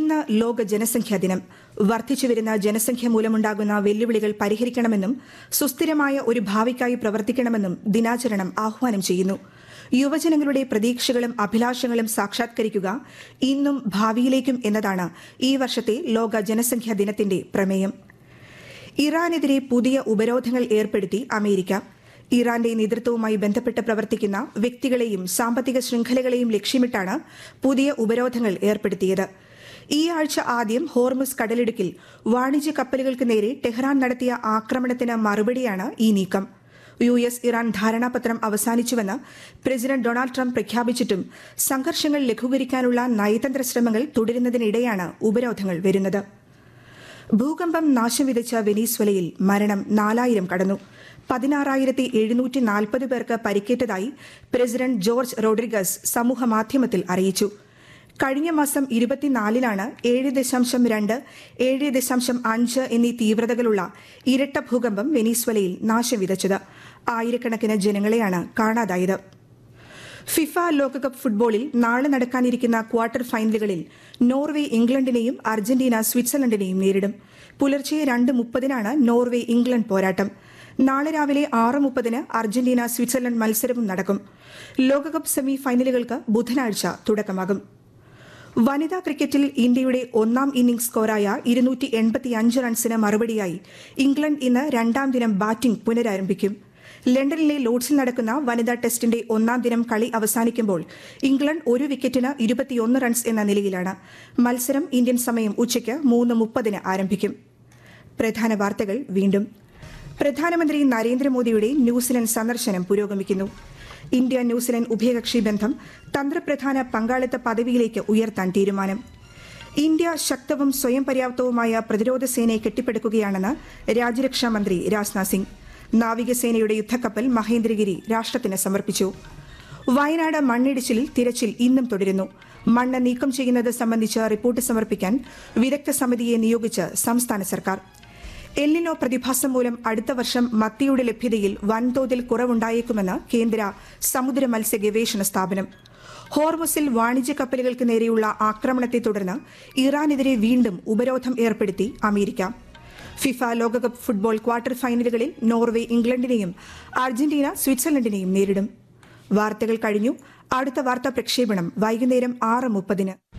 ഇന്ന് ലോക ജനസംഖ്യാ ദിനം വർദ്ധിച്ചുവരുന്ന ജനസംഖ്യ മൂലമുണ്ടാകുന്ന വെല്ലുവിളികൾ പരിഹരിക്കണമെന്നും സുസ്ഥിരമായ ഒരു ഭാവിക്കായി പ്രവർത്തിക്കണമെന്നും ദിനാചരണം ആഹ്വാനം ചെയ്യുന്നു യുവജനങ്ങളുടെ പ്രതീക്ഷകളും അഭിലാഷങ്ങളും സാക്ഷാത്കരിക്കുക ഇന്നും ഭാവിയിലേക്കും എന്നതാണ് ഈ വർഷത്തെ ലോക ജനസംഖ്യാ ദിനത്തിന്റെ പ്രമേയം ഇറാനെതിരെ പുതിയ ഉപരോധങ്ങൾ ഏർപ്പെടുത്തി അമേരിക്ക ഇറാന്റെ നേതൃത്വവുമായി ബന്ധപ്പെട്ട് പ്രവർത്തിക്കുന്ന വ്യക്തികളെയും സാമ്പത്തിക ശൃംഖലകളെയും ലക്ഷ്യമിട്ടാണ് പുതിയ ഉപരോധങ്ങൾ ഏർപ്പെടുത്തിയത് ഈ ആഴ്ച ആദ്യം ഹോർമുസ് കടലിടുക്കിൽ വാണിജ്യ കപ്പലുകൾക്ക് നേരെ ടെഹ്റാൻ നടത്തിയ ആക്രമണത്തിന് മറുപടിയാണ് ഈ നീക്കം യു എസ് ഇറാൻ ധാരണാപത്രം അവസാനിച്ചുവെന്ന് പ്രസിഡന്റ് ഡൊണാൾഡ് ട്രംപ് പ്രഖ്യാപിച്ചിട്ടും സംഘർഷങ്ങൾ ലഘൂകരിക്കാനുള്ള നയതന്ത്ര ശ്രമങ്ങൾ തുടരുന്നതിനിടെയാണ് ഉപരോധങ്ങൾ വരുന്നത് ഭൂകമ്പം നാശം വിതച്ച വെനീസ്വലയിൽ മരണം നാലായിരം കടന്നു പതിനാറായിരത്തി എഴുന്നൂറ്റി നാൽപ്പത് പേർക്ക് പരിക്കേറ്റതായി പ്രസിഡന്റ് ജോർജ് റോഡ്രിഗസ് സമൂഹമാധ്യമത്തിൽ അറിയിച്ചു കഴിഞ്ഞ മാസം ഇരുപത്തിനാലിനാണ് ഏഴ് ദശാംശം രണ്ട് ഏഴ് ദശാംശം അഞ്ച് എന്നീ തീവ്രതകളുള്ള ഇരട്ട ഭൂകമ്പം വെനീസ്വലയിൽ നാശം വിതച്ചത് ആയിരക്കണക്കിന് ജനങ്ങളെയാണ് കാണാതായത് ഫിഫ ലോകകപ്പ് ഫുട്ബോളിൽ നാളെ നടക്കാനിരിക്കുന്ന ക്വാർട്ടർ ഫൈനലുകളിൽ നോർവേ ഇംഗ്ലണ്ടിനെയും അർജന്റീന സ്വിറ്റ്സർലൻഡിനെയും നേരിടും പുലർച്ചെ രണ്ട് മുപ്പതിനാണ് നോർവേ ഇംഗ്ലണ്ട് പോരാട്ടം നാളെ രാവിലെ ആറ് മുപ്പതിന് അർജന്റീന സ്വിറ്റ്സർലൻഡ് മത്സരവും നടക്കും ലോകകപ്പ് സെമി ഫൈനലുകൾക്ക് ബുധനാഴ്ച തുടക്കമാകും വനിതാ ക്രിക്കറ്റിൽ ഇന്ത്യയുടെ ഒന്നാം ഇന്നിംഗ്സ് സ്കോറായ ഇരുന്നൂറ്റി എൺപത്തിയഞ്ച് റൺസിന് മറുപടിയായി ഇംഗ്ലണ്ട് ഇന്ന് രണ്ടാം ദിനം ബാറ്റിംഗ് പുനരാരംഭിക്കും ലണ്ടനിലെ ലോഡ്സിൽ നടക്കുന്ന വനിതാ ടെസ്റ്റിന്റെ ഒന്നാം ദിനം കളി അവസാനിക്കുമ്പോൾ ഇംഗ്ലണ്ട് ഒരു വിക്കറ്റിന് ഇരുപത്തിയൊന്ന് റൺസ് എന്ന നിലയിലാണ് മത്സരം ഇന്ത്യൻ സമയം ഉച്ചയ്ക്ക് മൂന്ന് മുപ്പതിന് ആരംഭിക്കും പ്രധാന വാർത്തകൾ വീണ്ടും പ്രധാനമന്ത്രി നരേന്ദ്രമോദിയുടെ ന്യൂസിലൻഡ് സന്ദർശനം പുരോഗമിക്കുന്നു ഇന്ത്യ ന്യൂസിലൻഡ് ഉഭയകക്ഷി ബന്ധം തന്ത്രപ്രധാന പങ്കാളിത്ത പദവിയിലേക്ക് ഉയർത്താൻ തീരുമാനം ഇന്ത്യ ശക്തവും സ്വയം പര്യാപ്തവുമായ പ്രതിരോധ സേനയെ കെട്ടിപ്പടുക്കുകയാണെന്ന് രാജ്യരക്ഷാ മന്ത്രി രാജ്നാഥ് സിംഗ് നാവികസേനയുടെ യുദ്ധക്കപ്പൽ മഹേന്ദ്രഗിരി രാഷ്ട്രത്തിന് സമർപ്പിച്ചു വയനാട് മണ്ണിടിച്ചിലിൽ തിരച്ചിൽ ഇന്നും തുടരുന്നു മണ്ണ് നീക്കം ചെയ്യുന്നത് സംബന്ധിച്ച് റിപ്പോർട്ട് സമർപ്പിക്കാൻ വിദഗ്ധ സമിതിയെ നിയോഗിച്ച് സംസ്ഥാന സർക്കാർ എല്ലിനോ പ്രതിഭാസം മൂലം അടുത്ത വർഷം മത്തിയുടെ ലഭ്യതയിൽ വൻതോതിൽ കുറവുണ്ടായേക്കുമെന്ന് കേന്ദ്ര സമുദ്ര മത്സ്യ ഗവേഷണ സ്ഥാപനം ഹോർമസിൽ വാണിജ്യ കപ്പലുകൾക്ക് നേരെയുള്ള ആക്രമണത്തെ തുടർന്ന് ഇറാനെതിരെ വീണ്ടും ഉപരോധം ഏർപ്പെടുത്തി അമേരിക്ക ഫിഫ ലോകകപ്പ് ഫുട്ബോൾ ക്വാർട്ടർ ഫൈനലുകളിൽ നോർവേ ഇംഗ്ലണ്ടിനെയും അർജന്റീന സ്വിറ്റ്സർലൻഡിനെയും നേരിടും വാർത്തകൾ കഴിഞ്ഞു അടുത്ത വാർത്താ പ്രക്ഷേപണം വൈകുന്നേരം ആറ് മുപ്പതിന്